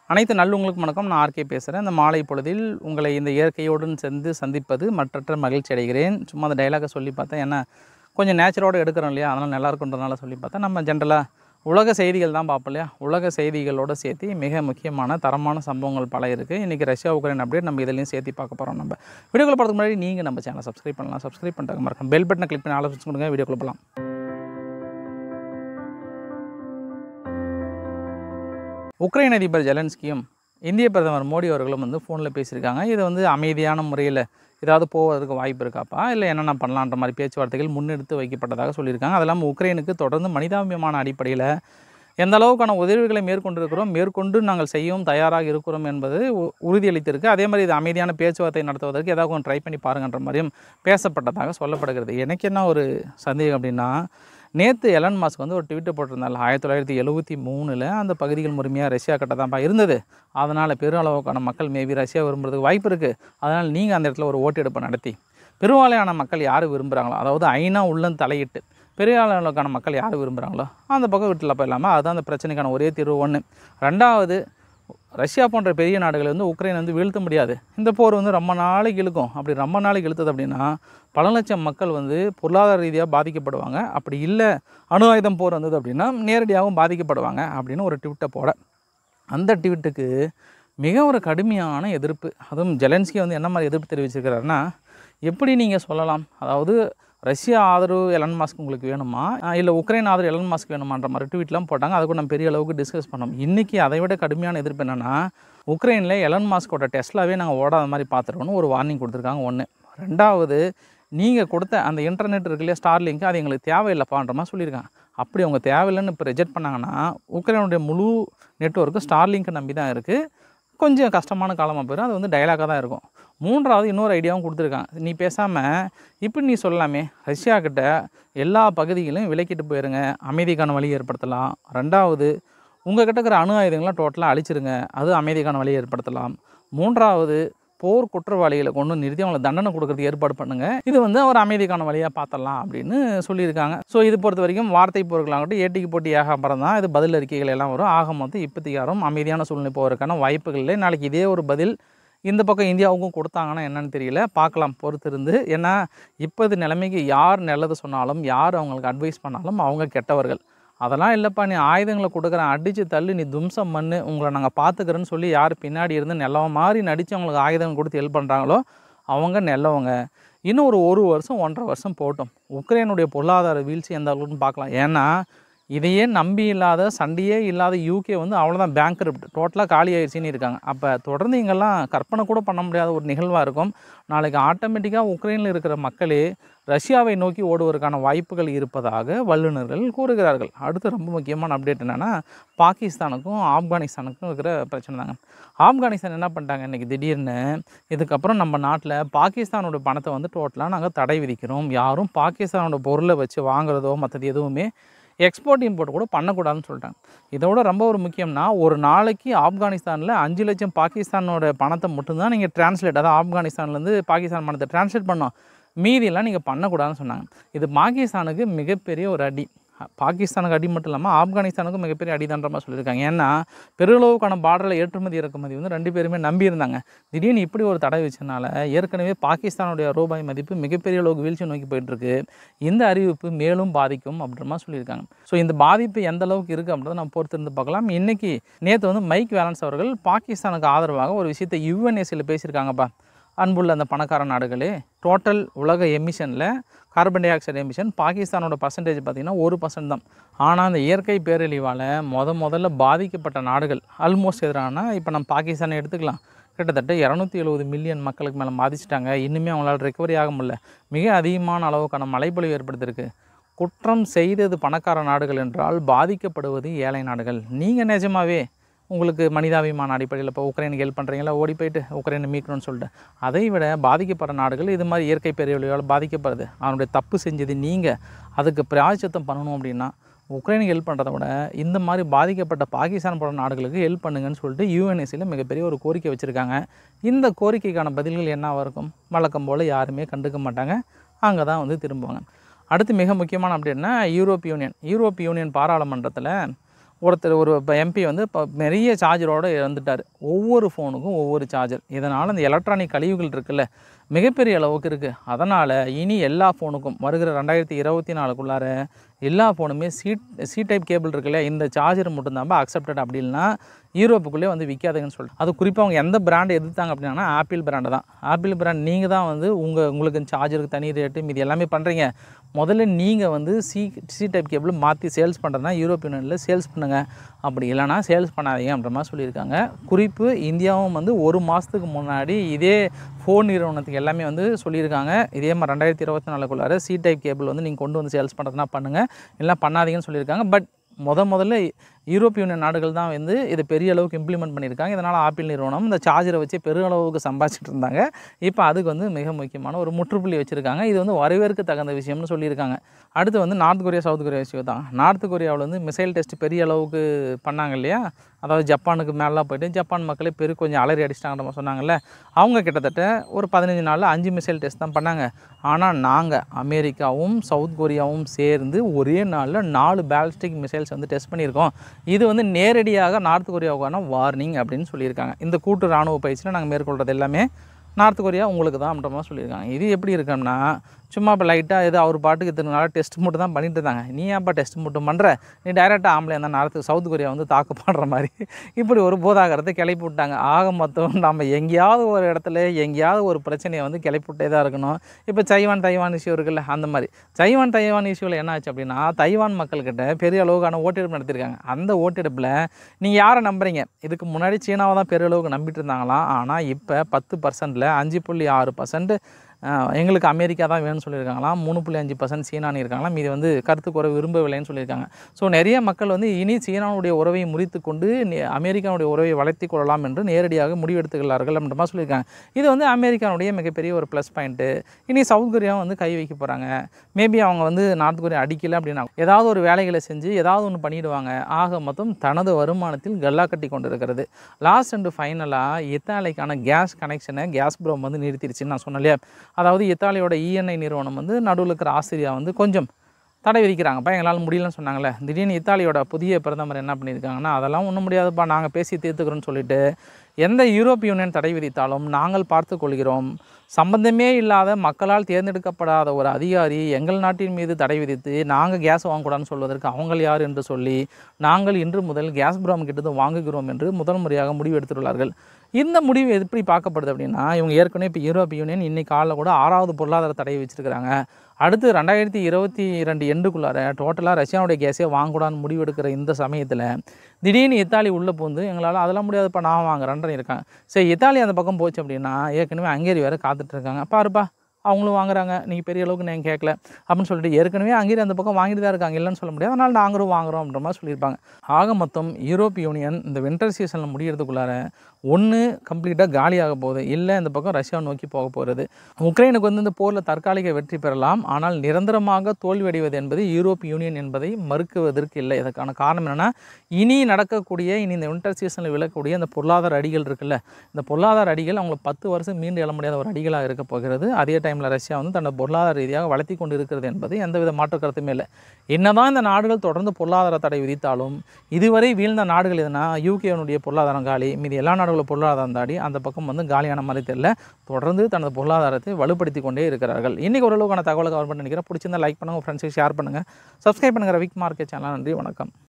அனைத்து நல்லுங்களுக்கு வணக்கம் நான் ஆர்கே பேசுகிறேன் இந்த மாலை பொழுதில் உங்களை இந்த இயற்கையோடு சேர்ந்து சந்திப்பது மற்றற்ற மகிழ்ச்சி அடைகிறேன் சும்மா அந்த டைலாகை சொல்லி பார்த்தேன் ஏன்னா கொஞ்சம் நேச்சரோடு எடுக்கிறோம் இல்லையா அதனால் நல்லா இருக்குன்றதுனால சொல்லி பார்த்தா நம்ம ஜென்ரலாக உலக செய்திகள் தான் பார்ப்போம் இல்லையா உலக செய்திகளோடு சேர்த்து மிக முக்கியமான தரமான சம்பவங்கள் பல இருக்குது இன்றைக்கி ரஷ்யா உக்ரைன் அப்டேட் நம்ம இதுலேயும் சேர்த்து பார்க்க போகிறோம் நம்ம வீடியோக்குள்ள போகிறதுக்கு முன்னாடி நீங்கள் நம்ம சேனலை சப்ஸ்கிரைப் பண்ணலாம் சப்ஸ்கிரைப் பண்ணிட்டாங்க மறக்காம பெல் பட்டனை கிளிக் பண்ணி ஆலோசிச்சு கொடுங்க வீடியோக்குள்ள போகலாம் உக்ரைன் அதிபர் ஜெலன்ஸ்கியும் இந்திய பிரதமர் மோடி அவர்களும் வந்து ஃபோனில் பேசியிருக்காங்க இது வந்து அமைதியான முறையில் ஏதாவது போவதற்கு வாய்ப்பு இருக்காப்பா இல்லை என்னென்ன பண்ணலான்ற மாதிரி பேச்சுவார்த்தைகள் முன்னெடுத்து வைக்கப்பட்டதாக சொல்லியிருக்காங்க அது இல்லாமல் உக்ரைனுக்கு தொடர்ந்து மனிதாபிமான அடிப்படையில் எந்த அளவுக்கான உதவிகளை மேற்கொண்டிருக்கிறோம் மேற்கொண்டு நாங்கள் செய்யவும் தயாராக இருக்கிறோம் என்பது உ- உறுதியளித்திருக்கு அதே மாதிரி இது அமைதியான பேச்சுவார்த்தை நடத்துவதற்கு ஏதாவது கொஞ்சம் ட்ரை பண்ணி பாருங்கன்ற மாதிரியும் பேசப்பட்டதாக சொல்லப்படுகிறது எனக்கு என்ன ஒரு சந்தேகம் அப்படின்னா நேற்று எலன் மாஸ்க் வந்து ஒரு ட்விட்டர் போட்டிருந்தால ஆயிரத்தி தொள்ளாயிரத்தி எழுபத்தி மூணில் அந்த பகுதிகள் முழுமையாக ரஷ்யா கிட்ட தான்ப்பா இருந்தது அதனால் பெருளவுக்கான மக்கள் மேபி ரஷ்யா விரும்புறதுக்கு வாய்ப்பு இருக்குது அதனால் நீங்கள் அந்த இடத்துல ஒரு ஓட்டெடுப்பு நடத்தி பெருவாலையான மக்கள் யார் விரும்புகிறாங்களோ அதாவது ஐநா உள்ளம் தலையிட்டு பெரிய அளவுக்கான மக்கள் யார் விரும்புகிறாங்களோ அந்த பக்கம் விட்டுல போயிடலாமா அதுதான் அந்த பிரச்சனைக்கான ஒரே தீர்வு ஒன்று ரெண்டாவது ரஷ்யா போன்ற பெரிய நாடுகளை வந்து உக்ரைன் வந்து வீழ்த்த முடியாது இந்த போர் வந்து ரொம்ப நாளைக்கு இழுக்கும் அப்படி ரொம்ப நாளைக்கு இழுத்தது அப்படின்னா பல லட்சம் மக்கள் வந்து பொருளாதார ரீதியாக பாதிக்கப்படுவாங்க அப்படி இல்லை அணு ஆயுதம் போர் வந்தது அப்படின்னா நேரடியாகவும் பாதிக்கப்படுவாங்க அப்படின்னு ஒரு ட்விட்டை போட அந்த ட்வீட்டுக்கு மிக ஒரு கடுமையான எதிர்ப்பு அதுவும் ஜெலன்ஸ்கி வந்து என்ன மாதிரி எதிர்ப்பு தெரிவிச்சிருக்கிறாருன்னா எப்படி நீங்கள் சொல்லலாம் அதாவது ரஷ்யா ஆதரவு எலன் மாஸ்க் உங்களுக்கு வேணுமா இல்லை உக்ரைன் ஆதரவு எலன் மாஸ்க் வேணுமான்ற மாதிரி ட்வீட்லாம் போட்டாங்க அதை கூட நம்ம பெரிய அளவுக்கு டிஸ்கஸ் பண்ணோம் இன்றைக்கி அதை விட கடுமையான எதிர்ப்பு என்னென்னா உக்ரைனில் எலன் மாஸ்கோட டெஸ்லாவே நாங்கள் ஓடாத மாதிரி பார்த்துருக்கோன்னு ஒரு வார்னிங் கொடுத்துருக்காங்க ஒன்று ரெண்டாவது நீங்கள் கொடுத்த அந்த இன்டர்நெட் இருக்கு இல்லையா ஸ்டார் லிங்க் அது எங்களுக்கு தேவையில்லைப்பான்ற மாதிரி சொல்லியிருக்காங்க அப்படி அவங்க தேவையில்லைன்னு இப்போ ரிஜெக்ட் பண்ணாங்கன்னா உக்ரைனுடைய முழு நெட்ஒர்க்கும் ஸ்டார் லிங்க்கை நம்பி தான் இருக்குது கொஞ்சம் கஷ்டமான காலமாக போயிடும் அது வந்து டயலாகாக தான் இருக்கும் மூன்றாவது இன்னொரு ஐடியாவும் கொடுத்துருக்கான் நீ பேசாமல் இப்படி நீ சொல்லலாமே ரஷ்யா கிட்ட எல்லா பகுதிகளையும் விலக்கிட்டு போயிருங்க அமைதிக்கான வழி ஏற்படுத்தலாம் ரெண்டாவது உங்கள் கிட்ட இருக்கிற அணு ஆயுதங்கள்லாம் டோட்டலாக அழிச்சிருங்க அது அமைதிக்கான வழியை ஏற்படுத்தலாம் மூன்றாவது போர் குற்றவாளிகளை கொண்டு நிறுத்தி அவங்களை தண்டனை கொடுக்கறதுக்கு ஏற்பாடு பண்ணுங்க இது வந்து ஒரு அமைதிக்கான வழியாக பார்த்தலாம் அப்படின்னு சொல்லியிருக்காங்க ஸோ இது பொறுத்த வரைக்கும் வார்த்தை போர்களாகட்டும் ஏட்டிக்கு போட்டி ஏகாபரம் தான் இது பதில் அறிக்கைகள் எல்லாம் வரும் ஆக மொத்தம் இப்போதைக்கு யாரும் அமைதியான சூழ்நிலை போவதற்கான வாய்ப்புகள் இல்லை நாளைக்கு இதே ஒரு பதில் இந்த பக்கம் இந்தியாவுக்கும் கொடுத்தாங்கன்னா என்னன்னு தெரியல பார்க்கலாம் பொறுத்து இருந்து ஏன்னா இப்போது நிலைமைக்கு யார் நல்லது சொன்னாலும் யார் அவங்களுக்கு அட்வைஸ் பண்ணாலும் அவங்க கெட்டவர்கள் அதெல்லாம் இல்லைப்பா நீ ஆயுதங்களை கொடுக்குறேன் அடித்து தள்ளி நீ தும்சம் பண்ணு உங்களை நாங்கள் பார்த்துக்கிறேன்னு சொல்லி யார் பின்னாடி இருந்து நல்லவ மாதிரி நடித்து அவங்களுக்கு ஆயுதங்கள் கொடுத்து ஹெல்ப் பண்ணுறாங்களோ அவங்க நல்லவங்க இன்னும் ஒரு ஒரு வருஷம் ஒன்றரை வருஷம் போகட்டும் உக்ரைனுடைய பொருளாதார வீழ்ச்சி எந்த அளவுக்குன்னு பார்க்கலாம் ஏன்னா இதையே நம்பி இல்லாத சண்டையே இல்லாத யூகே வந்து அவ்வளோதான் பேங்க் டோட்டலாக காலி ஆயிடுச்சின்னு இருக்காங்க அப்போ தொடர்ந்து இங்கெல்லாம் கற்பனை கூட பண்ண முடியாத ஒரு நிகழ்வாக இருக்கும் நாளைக்கு ஆட்டோமேட்டிக்காக உக்ரைனில் இருக்கிற மக்களே ரஷ்யாவை நோக்கி ஓடுவதற்கான வாய்ப்புகள் இருப்பதாக வல்லுநர்கள் கூறுகிறார்கள் அடுத்து ரொம்ப முக்கியமான அப்டேட் என்னென்னா பாகிஸ்தானுக்கும் ஆப்கானிஸ்தானுக்கும் இருக்கிற பிரச்சனை தாங்க ஆப்கானிஸ்தான் என்ன பண்ணிட்டாங்க இன்றைக்கி திடீர்னு இதுக்கப்புறம் நம்ம நாட்டில் பாகிஸ்தானோட பணத்தை வந்து டோட்டலாக நாங்கள் தடை விதிக்கிறோம் யாரும் பாகிஸ்தானோட பொருளை வச்சு வாங்குறதோ மற்றது எதுவுமே எக்ஸ்போர்ட் இம்போர்ட் கூட பண்ணக்கூடாதுன்னு சொல்லிட்டாங்க இதோட ரொம்ப ஒரு முக்கியம்னா ஒரு நாளைக்கு ஆப்கானிஸ்தானில் அஞ்சு லட்சம் பாகிஸ்தானோட பணத்தை மட்டும்தான் நீங்கள் டிரான்ஸ்லேட் அதாவது ஆப்கானிஸ்தான்லேருந்து பாகிஸ்தான் பணத்தை டிரான்ஸ்லேட் பண்ணோம் மீதியெல்லாம் நீங்கள் பண்ணக்கூடாதுன்னு சொன்னாங்க இது பாகிஸ்தானுக்கு மிகப்பெரிய ஒரு அடி பாகிஸ்தானுக்கு அடி மட்டும் இல்லாமல் ஆப்கானிஸ்தானுக்கும் மிகப்பெரிய அடிதான்ற மாதிரி சொல்லியிருக்காங்க ஏன்னா பெருளவுக்கான பார்டரில் ஏற்றுமதி இறக்குமதி வந்து ரெண்டு பேருமே நம்பியிருந்தாங்க திடீர்னு இப்படி ஒரு தடை வச்சனால ஏற்கனவே பாகிஸ்தானுடைய ரூபாய் மதிப்பு மிகப்பெரிய அளவுக்கு வீழ்ச்சி நோக்கி போயிட்டுருக்கு இந்த அறிவிப்பு மேலும் பாதிக்கும் அப்படின்ற மாதிரி சொல்லியிருக்காங்க ஸோ இந்த பாதிப்பு எந்த அளவுக்கு இருக்குது அப்படின்றத நம்ம பொறுத்திருந்து பார்க்கலாம் இன்றைக்கி நேற்று வந்து மைக் வேலன்ஸ் அவர்கள் பாகிஸ்தானுக்கு ஆதரவாக ஒரு விஷயத்தை யுஎன்எஸ்சியில் பேசியிருக்காங்கப்பா அன்புள்ள அந்த பணக்கார நாடுகளே டோட்டல் உலக எமிஷனில் கார்பன் டை ஆக்சைடு எமிஷன் பாகிஸ்தானோட பர்சன்டேஜ் பார்த்திங்கன்னா ஒரு பர்சன்ட் தான் ஆனால் அந்த இயற்கை பேரழிவால் முத முதல்ல பாதிக்கப்பட்ட நாடுகள் ஆல்மோஸ்ட் எதிரானா இப்போ நம்ம பாகிஸ்தானை எடுத்துக்கலாம் கிட்டத்தட்ட இரநூத்தி எழுபது மில்லியன் மக்களுக்கு மேலே பாதிச்சிட்டாங்க இன்னுமே அவங்களால ரெக்கவரி ஆக முடியல மிக அதிகமான அளவுக்கான மழைப்பொழிவு ஏற்படுத்தியிருக்கு குற்றம் செய்தது பணக்கார நாடுகள் என்றால் பாதிக்கப்படுவது ஏழை நாடுகள் நீங்கள் நிஜமாவே உங்களுக்கு மனிதாபிமான அடிப்படையில் இப்போ உக்ரைனுக்கு ஹெல்ப் பண்ணுறீங்களா ஓடி போயிட்டு உக்ரைனை மீட்கணும்னு சொல்லிட்டு அதை விட பாதிக்கப்படுற நாடுகள் இது மாதிரி இயற்கை பேரழிவால் பாதிக்கப்படுது அவனுடைய தப்பு செஞ்சது நீங்கள் அதுக்கு பிராயச்சித்தம் பண்ணணும் அப்படின்னா உக்ரைனுக்கு ஹெல்ப் பண்ணுறத விட இந்த மாதிரி பாதிக்கப்பட்ட பாகிஸ்தான் போன்ற நாடுகளுக்கு ஹெல்ப் பண்ணுங்கன்னு சொல்லிட்டு யூஎன்எஸ்சியில் மிகப்பெரிய ஒரு கோரிக்கை வச்சுருக்காங்க இந்த கோரிக்கைக்கான பதில்கள் என்னவாக இருக்கும் வழக்கம் போல் யாருமே கண்டுக்க மாட்டாங்க அங்கே தான் வந்து திரும்புவாங்க அடுத்து மிக முக்கியமான அப்படின்னா யூரோப் யூனியன் யூரோப் யூனியன் பாராளுமன்றத்தில் ஒருத்தர் ஒரு இப்போ எம்பி வந்து இப்போ நிறைய சார்ஜரோடு இறந்துட்டார் ஒவ்வொரு ஃபோனுக்கும் ஒவ்வொரு சார்ஜர் இதனால் இந்த எலக்ட்ரானிக் கழிவுகள் இருக்குல்ல மிகப்பெரிய அளவுக்கு இருக்குது அதனால் இனி எல்லா ஃபோனுக்கும் வருகிற ரெண்டாயிரத்தி இருபத்தி நாலுக்குள்ளார எல்லா ஃபோனுமே சி சி டைப் கேபிள் இருக்குல்ல இந்த சார்ஜர் மட்டும்தான் அக்செப்டட் அப்படி இல்லைன்னா யூரோப்புக்குள்ளே வந்து விற்காதுங்கன்னு சொல்லிட்டு அது குறிப்பாக அவங்க எந்த பிராண்ட் எதிர்த்தாங்க அப்படின்னா ஆப்பிள் பிராண்டு தான் ஆப்பிள் பிராண்ட் நீங்கள் தான் வந்து உங்கள் உங்களுக்கு சார்ஜருக்கு தனி ரேட்டு மீதி எல்லாமே பண்ணுறீங்க முதல்ல நீங்கள் வந்து சி சி டைப் கேபிள் மாற்றி சேல்ஸ் பண்ணுறதுனா யூரோப் யூனியனில் சேல்ஸ் பண்ணுங்கள் அப்படி இல்லைனா சேல்ஸ் பண்ணாதீங்க அப்படின்ற மாதிரி சொல்லியிருக்காங்க குறிப்பு இந்தியாவும் வந்து ஒரு மாதத்துக்கு முன்னாடி இதே ஃபோன் நிறுவனத்துக்கு எல்லாமே வந்து சொல்லியிருக்காங்க இதே மாதிரி ரெண்டாயிரத்தி இருபத்தி நாலுக்குள்ளார சி டைப் கேபிள் வந்து நீங்கள் கொண்டு வந்து சேல்ஸ் பண்ணுறதுனா பண்ணுங்கள் இல்லை பண்ணாதீங்கன்னு சொல்லியிருக்காங்க பட் முத முதல்ல யூரோப் யூனியன் நாடுகள் தான் வந்து இது பெரிய அளவுக்கு இம்ப்ளிமெண்ட் பண்ணியிருக்காங்க இதனால் ஆப்பிள் நிறுவனம் இந்த சார்ஜரை வச்சு பெருளவுக்கு சம்பாதிச்சிட்டு இருந்தாங்க இப்போ அதுக்கு வந்து மிக முக்கியமான ஒரு முற்றுப்புள்ளி வச்சுருக்காங்க இது வந்து வரவேற்க தகுந்த விஷயம்னு சொல்லியிருக்காங்க அடுத்து வந்து நார்த் கொரியா சவுத் கொரியா விஷயம் தான் நார்த் கொரியாவில் வந்து மிசைல் டெஸ்ட் பெரிய அளவுக்கு பண்ணாங்க இல்லையா அதாவது ஜப்பானுக்கு மேலாம் போயிட்டு ஜப்பான் மக்களே பெரு கொஞ்சம் அலறி அடிச்சிட்டாங்கன்ற மாதிரி சொன்னாங்கல்ல அவங்க கிட்டத்தட்ட ஒரு பதினஞ்சு நாளில் அஞ்சு மிசைல் டெஸ்ட் தான் பண்ணாங்க ஆனால் நாங்கள் அமெரிக்காவும் சவுத் கொரியாவும் சேர்ந்து ஒரே நாளில் நாலு பேலிஸ்டிக் மிசைல்ஸ் வந்து டெஸ்ட் பண்ணியிருக்கோம் இது வந்து நேரடியாக நார்த் கொரியாவுக்கான வார்னிங் அப்படின்னு சொல்லியிருக்காங்க இந்த கூட்டு ராணுவ பயிற்சியில் நாங்கள் மேற்கொள்கிறது எல்லாமே நார்த் கொரியா உங்களுக்கு தான் அப்படின்ற மாதிரி சொல்லியிருக்காங்க இது எப்படி இருக்குன்னா சும்மா இப்போ லைட்டாக ஏதோ அவர் பாட்டுக்கு இத்தனை நாளாக டெஸ்ட் மட்டும் தான் பண்ணிட்டு இருந்தாங்க நீ ஏன்ப்பா டெஸ்ட் மட்டும் பண்ணுற நீ டைரெக்டாக ஆம்பளை இருந்தால் நார்த்து சவுத் கொரியா வந்து தாக்கு பண்ணுற மாதிரி இப்படி ஒரு போதாகரத்தை கிளப்பி விட்டாங்க ஆக மொத்தம் நம்ம எங்கேயாவது ஒரு இடத்துல எங்கேயாவது ஒரு பிரச்சனையை வந்து கிளப்பி விட்டே தான் இருக்கணும் இப்போ சைவான் தைவான் இஷ்யூ இருக்குல்ல அந்த மாதிரி சைவான் தைவான் இஷ்யூவில் என்ன ஆச்சு அப்படின்னா தைவான் மக்கள்கிட்ட பெரிய அளவுக்கான ஓட்டெடுப்பு நடத்திருக்காங்க அந்த ஓட்டெடுப்பில் நீங்கள் யாரை நம்புறீங்க இதுக்கு முன்னாடி சீனாவை தான் பெரிய அளவுக்கு நம்பிட்டு இருந்தாங்களாம் ஆனால் இப்போ பத்து பர்சன்டில் அஞ்சு புள்ளி ஆறு பர்சன்ட் எங்களுக்கு அமெரிக்கா தான் வேணும்னு சொல்லியிருக்காங்களாம் மூணு புள்ளி அஞ்சு பர்சன்ட் சீனான்னு இருக்காங்களாம் இது வந்து கருத்து குறை விரும்பவில்லைன்னு சொல்லியிருக்காங்க ஸோ நிறைய மக்கள் வந்து இனி சீனாவுடைய உறவை முறித்து கொண்டு நி- அமெரிக்காவுடைய உறவை வளர்த்தி கொள்ளலாம் என்று நேரடியாக முடிவெடுத்துக்கிறார்கள் அப்படின்ற மாதிரி சொல்லியிருக்காங்க இது வந்து அமெரிக்காவுடைய மிகப்பெரிய ஒரு ப்ளஸ் பாயிண்ட்டு இனி சவுத் கொரியாவும் வந்து கை வைக்க போகிறாங்க மேபி அவங்க வந்து நார்த் கொரியா அடிக்கல அப்படின்னா ஏதாவது ஒரு வேலைகளை செஞ்சு ஏதாவது ஒன்று பண்ணிடுவாங்க ஆக மொத்தம் தனது வருமானத்தில் கல்லா கட்டி கொண்டிருக்கிறது லாஸ்ட் அண்டு ஃபைனலாக இத்தாலிக்கான கேஸ் கனெக்ஷனை கேஸ் ப்ரோம் வந்து நிறுத்திடுச்சுன்னு நான் சொன்னேன் இல்லையா அதாவது இத்தாலியோட இஎன்ஐ நிறுவனம் வந்து நடுவில் இருக்கிற ஆஸ்திரியா வந்து கொஞ்சம் தடை விதிக்கிறாங்கப்பா எங்களால் முடியலன்னு சொன்னாங்களே திடீர்னு இத்தாலியோட புதிய பிரதமர் என்ன பண்ணியிருக்காங்கன்னா அதெல்லாம் ஒன்றும் முடியாதுப்பா நாங்கள் பேசி தீர்த்துக்கிறோன்னு சொல்லிட்டு எந்த யூரோப் யூனியன் தடை விதித்தாலும் நாங்கள் பார்த்து கொள்கிறோம் சம்பந்தமே இல்லாத மக்களால் தேர்ந்தெடுக்கப்படாத ஒரு அதிகாரி எங்கள் நாட்டின் மீது தடை விதித்து நாங்கள் கேஸ் வாங்கக்கூடாதுன்னு சொல்வதற்கு அவங்க யார் என்று சொல்லி நாங்கள் இன்று முதல் கேஸ் பிராம் கிட்டது வாங்குகிறோம் என்று முதல் முறையாக முடிவு எடுத்துள்ளார்கள் இந்த முடிவு எப்படி பார்க்கப்படுது அப்படின்னா இவங்க ஏற்கனவே இப்போ யூரோப் யூனியன் இன்னைக்கு காலைல கூட ஆறாவது பொருளாதார தடையை வச்சிருக்கிறாங்க அடுத்து ரெண்டாயிரத்தி இருபத்தி ரெண்டு எண்டுக்குள்ளார டோட்டலாக ரஷ்யாவுடைய கேஸே வாங்கக்கூடாதுன்னு முடிவெடுக்கிற இந்த சமயத்தில் திடீர்னு இத்தாலி உள்ளே பூந்து எங்களால் அதெல்லாம் முடியாதுப்பா நான் வாங்குறேன்னு இருக்காங்க சரி இத்தாலி அந்த பக்கம் போச்சு அப்படின்னா ஏற்கனவே ஹங்கேரி வேறு காத்துட்டு இருக்காங்க பாருப்பா அவங்களும் வாங்குறாங்க நீங்கள் பெரிய அளவுக்கு நீங்கள் கேட்கல அப்படின்னு சொல்லிட்டு ஏற்கனவே அங்கேயே அந்த பக்கம் வாங்கிட்டு தான் இருக்காங்க இல்லைன்னு சொல்ல முடியாது அதனால் நாங்களும் வாங்குறோம் அப்படின்ற மாதிரி சொல்லியிருப்பாங்க ஆக மொத்தம் யூரோப் யூனியன் இந்த வின்டர் சீசனில் முடியறதுக்குள்ளார ஒன்று கம்ப்ளீட்டாக காலியாக போகுது இல்லை இந்த பக்கம் ரஷ்யாவை நோக்கி போக போகிறது உக்ரைனுக்கு வந்து இந்த போரில் தற்காலிக வெற்றி பெறலாம் ஆனால் நிரந்தரமாக தோல்வியடைவது என்பது யூரோப் யூனியன் என்பதை மறுக்குவதற்கு இல்லை இதற்கான காரணம் என்னென்னா இனி நடக்கக்கூடிய இனி இந்த வின்டர் சீசனில் விழக்கூடிய இந்த பொருளாதார அடிகள் இருக்குல்ல இந்த பொருளாதார அடிகள் அவங்களுக்கு பத்து வருஷம் மீண்டு எழ முடியாத ஒரு அடிகளாக இருக்க போகிறது அதே டைமில் ரஷ்யா வந்து தன்னோட பொருளாதார ரீதியாக வளர்த்தி கொண்டு இருக்கிறது என்பது எந்தவித மாற்று கருத்துமே இல்லை என்னதான் இந்த நாடுகள் தொடர்ந்து பொருளாதார தடை விதித்தாலும் இதுவரை வீழ்ந்த நாடுகள் எதுனா யூகேனுடைய பொருளாதாரம் காலி மீதி எல்லா நாடுகளோட பொருளாதாரம் தாடி அந்த பக்கம் வந்து காலியான மாதிரி தெரியல தொடர்ந்து தனது பொருளாதாரத்தை வலுப்படுத்தி கொண்டே இருக்கிறார்கள் இன்றைக்கி ஓரளவுக்கான தகவலை கவர் பண்ணி நினைக்கிறேன் பிடிச்சிருந்தா லைக் பண்ணுங்கள் ஃப்ரெண்ட்ஸுக்கு ஷேர் பண்ணுங்கள் சப்ஸ்கிரைப் பண்ணுங்கள் விக் மார்க்கெட் சேனல் நன்றி வணக்கம்